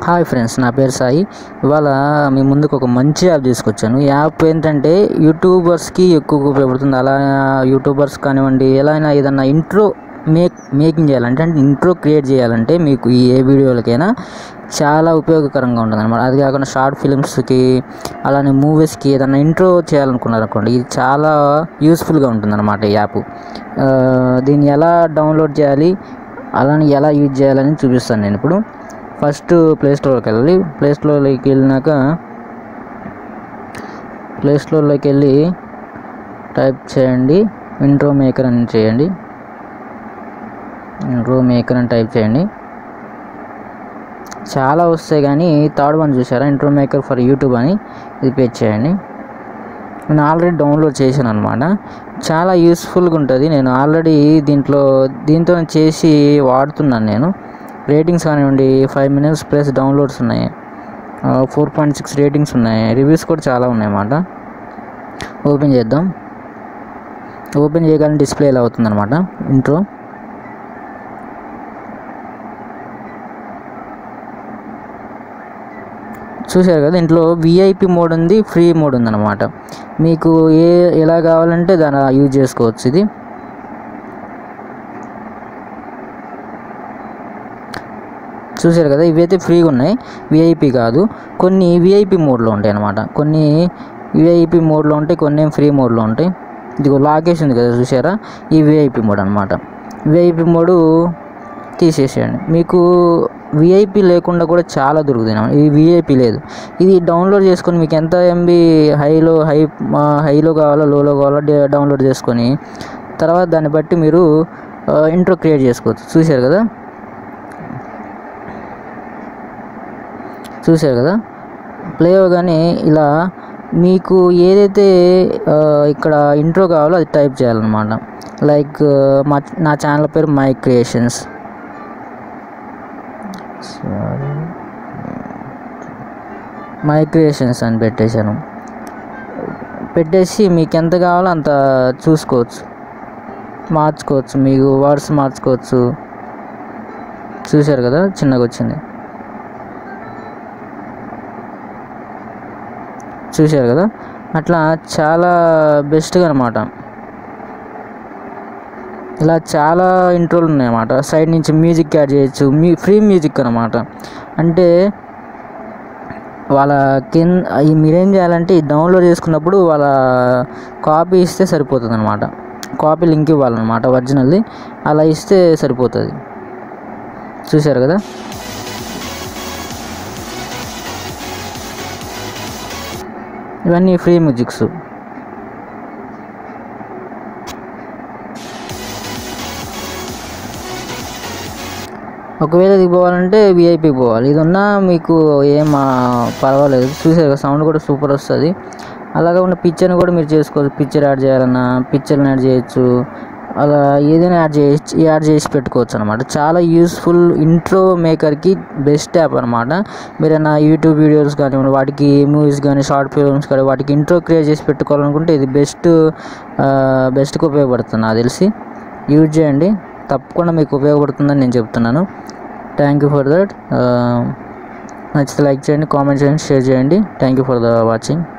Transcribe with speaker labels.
Speaker 1: Hi friends నా పేరు సాయి ఇవాళ మీ ముందుకు ఒక మంచి యాప్ తీసుకొచ్చాను ఈ యాప్ ఏంటంటే యూట్యూబర్స్కి ఎక్కువగా ఉపయోగపడుతుంది అలా యూట్యూబర్స్ కానివ్వండి ఎలా అయినా ఏదన్నా ఇంట్రో మేక్ మేకింగ్ చేయాలంటే అంటే ఇంట్రో క్రియేట్ చేయాలంటే మీకు ఈ ఏ వీడియోలకైనా చాలా ఉపయోగకరంగా ఉంటుంది అనమాట అది కాకుండా షార్ట్ ఫిలిమ్స్కి అలానే మూవీస్కి ఏదైనా ఇంట్రో చేయాలనుకున్నారనుకోండి ఇది చాలా యూస్ఫుల్గా ఉంటుంది అనమాట ఈ యాప్ ఆ, దీన్ని ఎలా డౌన్లోడ్ చేయాలి అలానే ఎలా యూజ్ చేయాలని చూపిస్తాను నేను ఇప్పుడు ఫస్ట్ ప్లే స్టోర్కి వెళ్ళాలి ప్లే స్టోర్లోకి వెళ్ళినాక ప్లే స్టోర్లోకి వెళ్ళి టైప్ చేయండి ఇంట్రో మేకర్ అని చేయండి ఇంట్రో మేకర్ అని టైప్ చేయండి చాలా వస్తాయి కానీ థర్డ్ వన్ చూసారా ఇంట్రో మేకర్ ఫర్ యూట్యూబ్ అని ఇది పే చేయండి నేను ఆల్రెడీ డౌన్లోడ్ చేశాను అనమాట చాలా యూస్ఫుల్గా ఉంటుంది నేను ఆల్రెడీ దీంట్లో దీంతో చేసి వాడుతున్నాను నేను రేటింగ్స్ కానివ్వండి ఫైవ్ మినిట్స్ ప్లస్ డౌన్లోడ్స్ ఉన్నాయి ఫోర్ పాయింట్ సిక్స్ రేటింగ్స్ ఉన్నాయి రివ్యూస్ కూడా చాలా ఉన్నాయి అన్నమాట ఓపెన్ చేద్దాం ఓపెన్ చేయగానే డిస్ప్లే ఇలా అవుతుంది అనమాట ఇంట్రో చూశారు కదా ఇంట్లో విఐపి మోడ్ ఉంది ఫ్రీ మోడ్ ఉంది అనమాట మీకు ఏ ఎలా కావాలంటే దాన్ని యూజ్ చేసుకోవచ్చు ఇది చూశారు కదా ఇవైతే ఫ్రీగా ఉన్నాయి విఐపి కాదు కొన్ని విఐపి మోడ్లో ఉంటాయి అనమాట కొన్ని విఐపి మోడ్లో ఉంటాయి కొన్ని ఏం ఫ్రీ మోడ్లో ఉంటాయి ఇదిగో లాకేష్ ఉంది కదా చూసారా ఈ విఐపి మోడ్ అనమాట విఐపి మోడు తీసేసేయండి మీకు విఐపి లేకుండా కూడా చాలా దొరుకుతుంది అన్నమాట. ఇది విఐపి లేదు ఇది డౌన్లోడ్ చేసుకొని మీకు ఎంత ఎంబీ హైలో హై హైలో కావాలో లోలో కావాలో డే- డౌన్లోడ్ చేసుకొని తర్వాత దాన్ని బట్టి మీరు ఇంట్రో క్రియేట్ చేసుకోవచ్చు చూశారు కదా చూశారు కదా ప్లే అవ్వగానే ఇలా మీకు ఏదైతే ఆ, ఇక్కడ ఇంట్రో కావాలో అది టైప్ చేయాలన్నమాట లైక్ మా నా ఛానల్ పేరు మై క్రియేషన్స్ మై క్రియేషన్స్ అని పెట్టేశాను పెట్టేసి మీకు ఎంత కావాలో అంత చూసుకోవచ్చు మార్చుకోవచ్చు మీకు వర్డ్స్ మార్చుకోవచ్చు చూశారు కదా చిన్నగా వచ్చింది చూశారు కదా అట్లా చాలా బెస్ట్గా అనమాట ఇలా చాలా ఇంట్రోలు ఉన్నాయన్నమాట సైడ్ నుంచి మ్యూజిక్ యాడ్ చేయొచ్చు మీ ఫ్రీ మ్యూజిక్ అనమాట అంటే వాళ్ళ కింద ఈ మీరేం చేయాలంటే ఈ డౌన్లోడ్ చేసుకున్నప్పుడు వాళ్ళ కాపీ ఇస్తే సరిపోతుంది అనమాట కాపీ లింక్ ఇవ్వాలన్నమాట ఒరిజినల్ది అలా ఇస్తే సరిపోతుంది చూశారు కదా ఇవన్నీ ఫ్రీ మ్యూజిక్స్ ఒకవేళ ఇది పోవాలంటే విఐపికి పోవాలి ఇది ఉన్నా మీకు ఏం ఆ, పర్వాలేదు చూసారు కదా సౌండ్ కూడా సూపర్ వస్తుంది అలాగే ఉన్న పిక్చర్ని కూడా మీరు చేసుకోవచ్చు పిక్చర్ యాడ్ చేయాలన్నా పిక్చర్ని యాడ్ చేయొచ్చు అలా ఏదైనా యాడ్ చేయొచ్చు యాడ్ చేసి పెట్టుకోవచ్చు అనమాట చాలా యూస్ఫుల్ ఇంట్రో మేకర్కి బెస్ట్ యాప్ అనమాట మీరైనా యూట్యూబ్ వీడియోస్ కానివ్వండి వాటికి మూవీస్ కానీ షార్ట్ ఫిల్మ్స్ కానీ వాటికి ఇంట్రో క్రియేట్ చేసి పెట్టుకోవాలనుకుంటే ఇది బెస్ట్ బెస్ట్గా ఉపయోగపడుతుంది నాకు తెలిసి యూజ్ చేయండి తప్పకుండా మీకు ఉపయోగపడుతుందని నేను చెప్తున్నాను థ్యాంక్ యూ ఫర్ దట్ నచ్చితే లైక్ చేయండి కామెంట్ చేయండి షేర్ చేయండి thank you for the watching